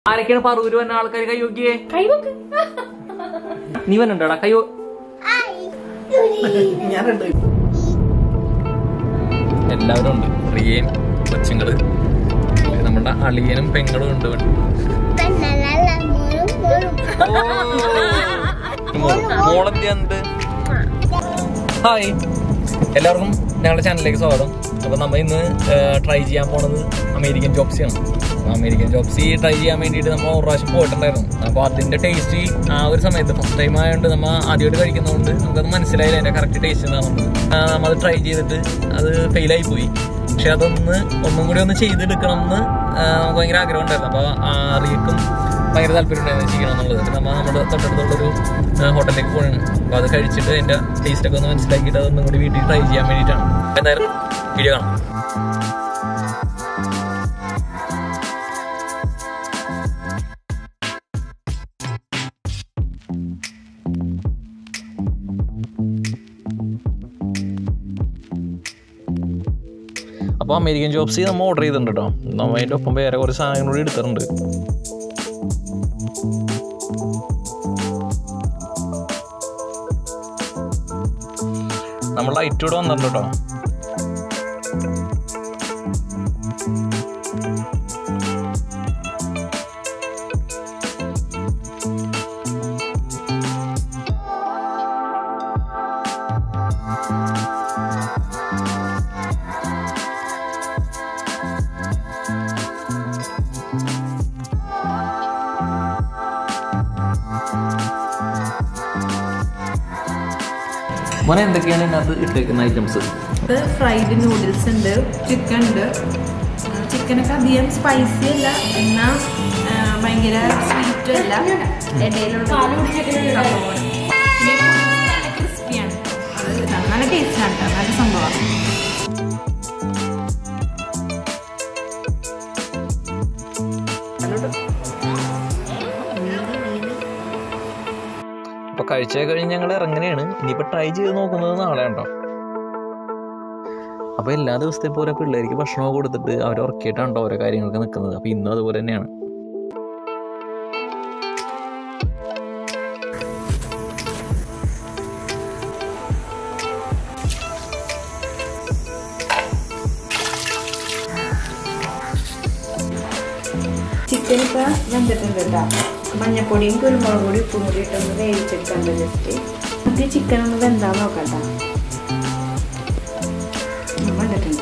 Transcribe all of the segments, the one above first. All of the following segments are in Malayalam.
ആരൊക്കെയാണ് പറൂര് വന്ന ആൾക്കാർ കൈ നോക്കിയേ കൈവക്ക് നീ വന്നുണ്ടോടാ കയ്യോ എല്ലാവരും ഉണ്ട് റിയയും കൊച്ചുങ്ങള് നമ്മുടെ അളിയനും പെങ്ങളും ഉണ്ട് ഇവിടെ. മോളെന്ത് ഹായ് എല്ലാവർക്കും ഞങ്ങളുടെ ചാനലിലേക്ക് സ്വാഗതം അപ്പൊ നമ്മ ഇന്ന് ട്രൈ ചെയ്യാൻ പോണത് അമേരിക്കൻ ജോബ്സി ആണ് അപ്പൊ അമേരിക്കൻ ജോബ്സി ട്രൈ ചെയ്യാൻ വേണ്ടിയിട്ട് നമ്മൾ ഒരു പ്രാവശ്യം പോയിട്ടുണ്ടായിരുന്നു അപ്പൊ അതിന്റെ ടേസ്റ്റ് ആ ഒരു സമയത്ത് ഫസ്റ്റ് ടൈം ആയതുകൊണ്ട് നമ്മ ആദ്യമായിട്ട് കഴിക്കുന്നതുകൊണ്ട് നമുക്കത് മനസ്സിലായില്ല അതിന്റെ കറക്റ്റ് ടേസ്റ്റ് എന്താണെന്നുള്ളത് നമ്മൾ അത് ട്രൈ ചെയ്തിട്ട് അത് ഫെയിലായി പോയി പക്ഷെ അതൊന്ന് ഒന്നും കൂടി ഒന്ന് ചെയ്തെടുക്കണം എന്ന് നമുക്ക് ഭയങ്കര ആഗ്രഹം ഉണ്ടായിരുന്നു അപ്പൊ അറിയക്കും ഭയങ്കര താല്പര്യം ഉണ്ടായിരുന്നു ചെയ്യണം എന്നുള്ളത് അപ്പൊ നമ്മ നമ്മുടെ തൊട്ടടുത്തുള്ളൊരു ഹോട്ടലിലേക്ക് പോകണം അപ്പൊ അത് കഴിച്ചിട്ട് അതിന്റെ ടേസ്റ്റ് ഒക്കെ ഒന്ന് മനസ്സിലാക്കിയിട്ട് അതൊന്നും കൂടി വീട്ടിൽ ട്രൈ ചെയ്യാൻ വേണ്ടിയിട്ടാണ് എന്തായാലും വീഡിയോ കാണാം അപ്പോൾ അമേരിക്കൻ ജോബ്സ് നമ്മൾ ഓർഡർ ചെയ്തിട്ടുണ്ട് കേട്ടോ നമ്മൾ അതിൻ്റെ ഒപ്പം വേറെ കുറച്ച് സാധനങ്ങൾ കൂടി എടുത്തിട്ടുണ്ട് നമ്മൾ ലൈറ്റ് ഇവിടെ വന്നിട്ടുണ്ട് കേട്ടോ മോനെ എന്തൊക്കെയാണ് ഇതിനകത്ത് ഇട്ടേക്കുന്ന ഐറ്റംസ് ഇത് ഫ്രൈഡ് നൂഡിൽസ് ഉണ്ട് ചിക്കൻ ഉണ്ട് ചിക്കനൊക്കെ അധികം സ്പൈസി അല്ല എന്നാൽ ഭയങ്കര സ്വീറ്റും അല്ല ഇടയിലുള്ള ക്രിസ്പിയാണ് അത് നല്ല ടേസ്റ്റാണ് കേട്ടോ നല്ല സംഭവമാണ് അപ്പോൾ കഴിച്ച കഴിഞ്ഞ് ഞങ്ങൾ ഇറങ്ങനെയാണ് ഇനിയിപ്പോൾ ട്രൈ ചെയ്ത് നോക്കുന്നത് നാളെ ഉണ്ടോ അപ്പോൾ എല്ലാ ദിവസത്തെ പോലെ പിള്ളേർക്ക് ഭക്ഷണമൊക്കെ കൊടുത്തിട്ട് അവർ ഉറക്കിയിട്ടാണോ ഓരോ കാര്യങ്ങൾക്ക് നിൽക്കുന്നത് അപ്പോൾ ഇന്നും അതുപോലെ തന്നെയാണ് ചിക്കൻ ഇപ്പോൾ വെന്തിട്ടുണ്ട് കേട്ടോ മഞ്ഞപ്പൊടിയും കുരുമുളക് പൊടി ഉപ്പും കൂടി ഇട്ടൊന്ന് വേവിച്ചെടുക്കണ്ട ജസ്റ്റ് ആദ്യം ചിക്കൻ ഒന്ന് വെന്താ നോക്കട്ടോ വെന്തിട്ടുണ്ട്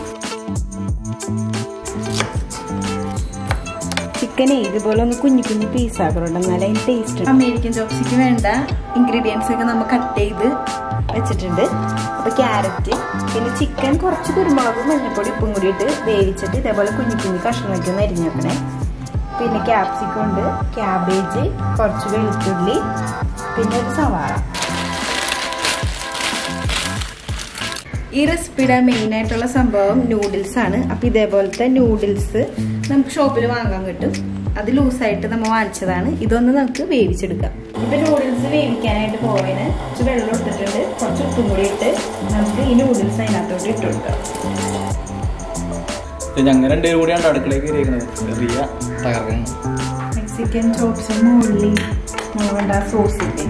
ചിക്കനെ ഇതുപോലെ ഒന്ന് കുഞ്ഞു കുഞ്ഞു പീസാക്കറുണ്ട് എന്നാലേ അതിന് ടേസ്റ്റ് അമേരിക്കൻ ചോപ്സിക്ക് വേണ്ട ഇൻഗ്രീഡിയൻസ് ഒക്കെ നമ്മൾ കട്ട് ചെയ്ത് വെച്ചിട്ടുണ്ട് അപ്പോൾ ക്യാരറ്റ് പിന്നെ ചിക്കൻ കുറച്ച് കുരുമുളകും മഞ്ഞൾപ്പൊടി ഉപ്പും കൂടി ഇട്ട് വേവിച്ചിട്ട് ഇതേപോലെ കുഞ്ഞു കുഞ്ഞു കഷ്ണമൊക്കെ ഒന്ന് അരിഞ്ഞു വെക്കണേ പിന്നെ ക്യാപ്സിക്കം ഉണ്ട് ക്യാബേജ് കുറച്ച് വെളുത്തുള്ളി പിന്നെ ഒരു സവാള ഈ റെസിപ്പിയുടെ മെയിൻ ആയിട്ടുള്ള സംഭവം നൂഡിൽസ് ആണ് അപ്പം ഇതേപോലത്തെ നൂഡിൽസ് നമുക്ക് ഷോപ്പിൽ വാങ്ങാൻ കിട്ടും അത് ലൂസായിട്ട് നമ്മൾ വാങ്ങിച്ചതാണ് ഇതൊന്ന് നമുക്ക് വേവിച്ചെടുക്കാം ഇപ്പൊ നൂഡിൽസ് വേവിക്കാനായിട്ട് പോയതിന് കുറച്ച് വെള്ളം ഇട്ടിട്ടുണ്ട് കുറച്ച് ഉപ്പും കൂടി ഇട്ട് നമുക്ക് ഈ നൂഡിൽസ് അതിനകത്തോട്ട് ഇട്ട് കൊടുക്കാം ഞങ്ങൾ രണ്ടുപേരും കൂടിയാണ് അടുക്കളയിൽ കയറിയിരിക്കുന്നത് റിയ തകർക്കണം മെക്സിക്കൻ ചോപ്സ് മുള്ളി വേണ്ട സോസ് ഇല്ലേ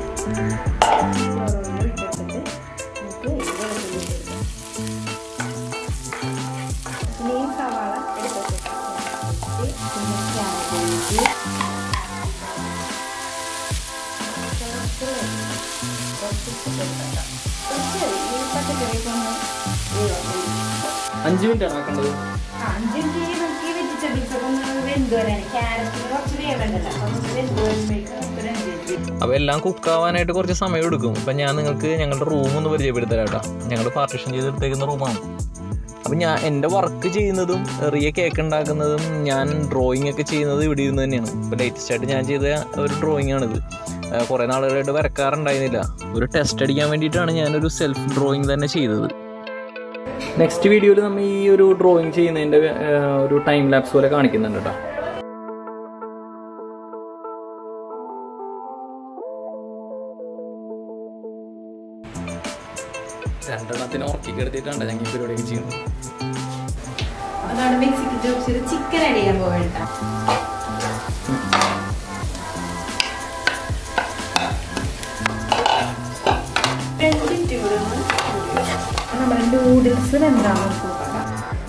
അഞ്ച് മിനിറ്റ് ആണ് ആക്കേണ്ടത് അഞ്ച് മിനിറ്റ് നമുക്ക് ഈ വെജിറ്റബിൾസ് ഒക്കെ ഒന്ന് വെന്ത് വരാൻ ക്യാരറ്റിന് കുറച്ച് വേവണ്ടല്ലോ അപ്പൊ നമുക്ക് വെന്ത് വരുമ്പോഴേക്കും നമുക്കൊരു അഞ്ച് മിനിറ്റ് അപ്പോൾ എല്ലാം കുക്കാവാനായിട്ട് കുറച്ച് സമയം എടുക്കും അപ്പം ഞാൻ നിങ്ങൾക്ക് ഞങ്ങളുടെ റൂം ഒന്ന് പരിചയപ്പെടുത്തരാം കേട്ടോ ഞങ്ങൾ പാർട്ടിഷൻ ചെയ്തെടുത്തേക്കുന്ന റൂമാണ് അപ്പം ഞാൻ എൻ്റെ വർക്ക് ചെയ്യുന്നതും റിയ കേക്ക് ഉണ്ടാക്കുന്നതും ഞാൻ ഡ്രോയിങ് ഒക്കെ ചെയ്യുന്നത് ഇവിടെ ഇരുന്ന് തന്നെയാണ് ഇപ്പോൾ ലേറ്റസ്റ്റ് ആയിട്ട് ഞാൻ ചെയ്ത ഒരു ഡ്രോയിങ് ആണിത് ഏഹ് കുറേ നാളുകളായിട്ട് വരക്കാറുണ്ടായിരുന്നില്ല ഒരു ടെസ്റ്റ് അടിക്കാൻ വേണ്ടിയിട്ടാണ് ഞാനൊരു സെൽഫ് ഡ്രോയിങ് തന്നെ ചെയ്തത് നെക്സ്റ്റ് വീഡിയോയിൽ നമ്മൾ ഈ ഒരു ഡ്രോയിങ് ചെയ്യുന്നതിൻ്റെ ഏഹ് ഒരു ടൈം ലാപ്സ് പോലെ കാണിക്കുന്നുണ്ട് കേട്ടോ രണ്ടെണ്ണത്തിന് ഉറക്കി കെടുത്തിട്ടുണ്ട് ഞങ്ങൾ ഈ പരിപാടിയൊക്കെ ചെയ്യുന്നത് അതാണ് മെക്സിക്കൻ ചോപ്സിൽ ചിക്കൻ ആഡ് ചെയ്യാൻ പോകണ്ട നൂഡിൽസ് എന്താണെന്ന് നമുക്ക് നോക്കാം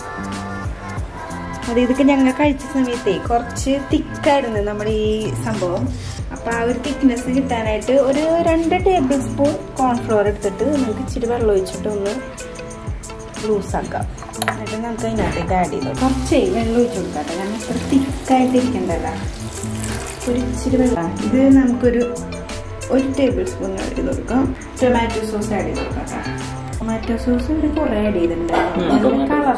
അത് ഇതൊക്കെ ഞങ്ങൾ കഴിച്ച സമയത്തേ കുറച്ച് തിക്കായിരുന്നു നമ്മുടെ ഈ സംഭവം അപ്പോൾ ആ ഒരു തിക്നെസ് കിട്ടാനായിട്ട് ഒരു രണ്ട് ടേബിൾ സ്പൂൺ കോൺഫ്ലോർ എടുത്തിട്ട് നമുക്ക് ഇച്ചിരി വെള്ളം ഒഴിച്ചിട്ട് ഒന്ന് ലൂസാക്കാം എന്നിട്ട് നമുക്ക് അതിനകത്തേക്ക് ആഡ് ചെയ്തു കുറച്ചേ വെള്ളം ഒഴിച്ചു കൊടുക്കാം കേട്ടോ കാരണം ഇത്ര തിക്കായിട്ട് ഇരിക്കണ്ടല്ല ഒരു ഇച്ചിരി വെള്ളം ഇത് നമുക്കൊരു ഒരു ടേബിൾ സ്പൂൺ ആഡ് ചെയ്ത് കൊടുക്കാം ടൊമാറ്റോ സോസ് ആഡ് ചെയ്ത് കൊടുക്കാം കേട്ടോ ടൊമാറ്റോ സോസ് ഒരു കുറേ ആഡ് ഉം, ചെയ്തിട്ടുണ്ടായിരുന്നു tomato. കളർ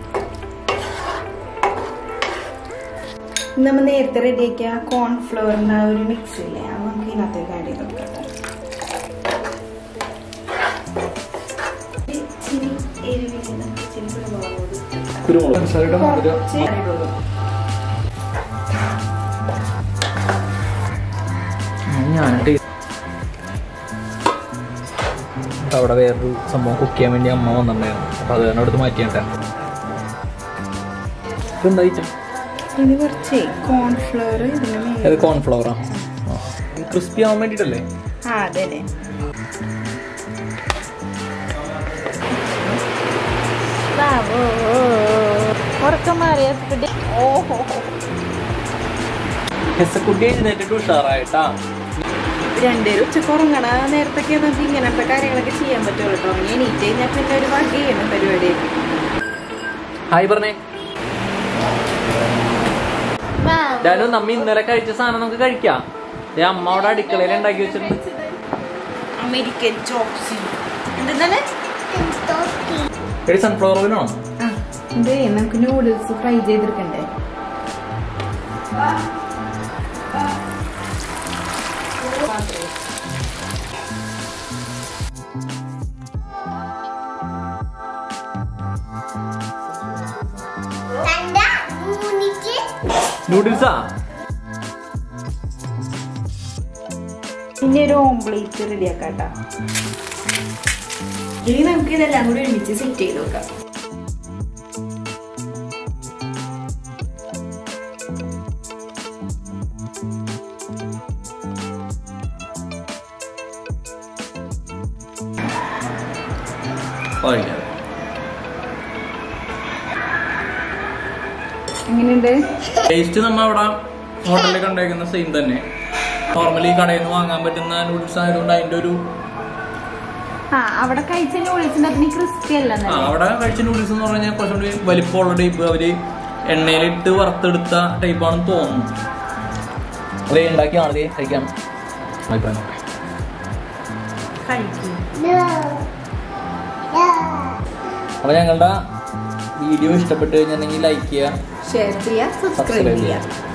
നമ്മൾ നേരത്തെ റെഡിയാക്കിയ കോൺഫ്ലവറിൻ്റെ ആ ഒരു മിക്സ് ഇല്ലേ അത് നമുക്ക് ഇതിനകത്തേക്ക് ആഡ് ചെയ്ത് കൊടുക്കാം ഇച്ചിരി എരിവില്ല ഇച്ചിരി കുരുമുളക് പൊടി കുരുമുളക് പഞ്ചസാരയുടെ മധുരം കുറച്ച് add ചെയ്തോളൂ. ഞാൻ അവിടെ വേറൊരു സംഭവം കുക്ക് ചെയ്യാൻ വേണ്ടി അമ്മ വന്നിട്ടുണ്ടായിരുന്നു അപ്പൊ അത് കാരണം അടുത്ത് മാറ്റിയിട്ട ഇതെന്താ ഐറ്റം ഇത് കുറച്ച് കോൺഫ്ലവർ ഇതിന് അത് മേലെ കോൺഫ്ലവറാ ക്രിസ്പി ആവാൻ വേണ്ടിട്ടല്ലേ ആ അതെ അതെ ഉറക്കം മാറിയ ഓഹോ ഹെസക്കുട്ടി എഴുന്നേറ്റിട്ട് ഉഷാറായിട്ടാ രണ്ടുപേരും ഉച്ചക്ക് ഉറങ്ങണ നേരത്തൊക്കെ നമുക്ക് ഇങ്ങനത്തെ കാര്യങ്ങളൊക്കെ ചെയ്യാൻ പറ്റുള്ളൂ കേട്ടോ ഇനി എണീറ്റ് കഴിഞ്ഞാൽ പിന്നെ ഒരു വകയാണ് പരിപാടി ഹായ് പറഞ്ഞേ ഡാനു നമ്മ ഇന്നലെ കഴിച്ച സാധനം നമുക്ക് കഴിക്കാം ദേ അമ്മ അവിടെ അടുക്കളയിൽ ഉണ്ടാക്കി വെച്ചിട്ടുണ്ട് അമേരിക്കൻ ചോപ്സി എന്താണ് എടി സൺഫ്ലവർ ഓയിലാണോ ആ ഇതേ നമുക്ക് നൂഡിൽസ് ഫ്രൈ ചെയ്തെടുക്കണ്ടേ നൂഡിൽസാ ഇനി ഒരു ഓംപ്ലേറ്റ് റെഡിയാക്കാം കേട്ടോ ഇനി നമുക്ക് ഇതെല്ലാം കൂടി ഒരുമിച്ച് സെറ്റ് ചെയ്ത് നോക്കാം എങ്ങനെയുണ്ട് ടേസ്റ്റ് നമ്മ അവിടെ ഹോട്ടലിൽ കണ്ടേക്കുന്ന സെയിം തന്നെ നോർമലി കടയിൽ നിന്ന് വാങ്ങാൻ പറ്റുന്ന നൂഡിൽസ് ആയതുകൊണ്ട് അതിന്റെ ഒരു ആ അവിടെ കഴിച്ച നൂഡിൽസിന്റെ അത്ര ക്രിസ്പി ആ അല്ലെന്നല്ലേ അവിടെ കഴിച്ച നൂഡിൽസ് എന്ന് പറഞ്ഞാൽ കുറച്ചുകൂടി വലിപ്പമുള്ള ടൈപ്പ് അവര് എണ്ണയിലിട്ട് വറുത്തെടുത്ത ടൈപ്പാണെന്ന് തോന്നുന്നു അതേ ഉണ്ടാക്കിയാണ് അതേ കഴിക്കാം അഭിപ്രായം നോക്കാം. കഴിക്കും അപ്പൊ ഞങ്ങളുടെ വീഡിയോ ഇഷ്ടപ്പെട്ട് കഴിഞ്ഞിട്ടുണ്ടെങ്കിൽ ലൈക്ക് ചെയ്യുക ഷെയർ ചെയ്യുക സബ്സ്ക്രൈബ് സബ്സ്ക്രൈബ് ചെയ്യുക ചെയ്യുക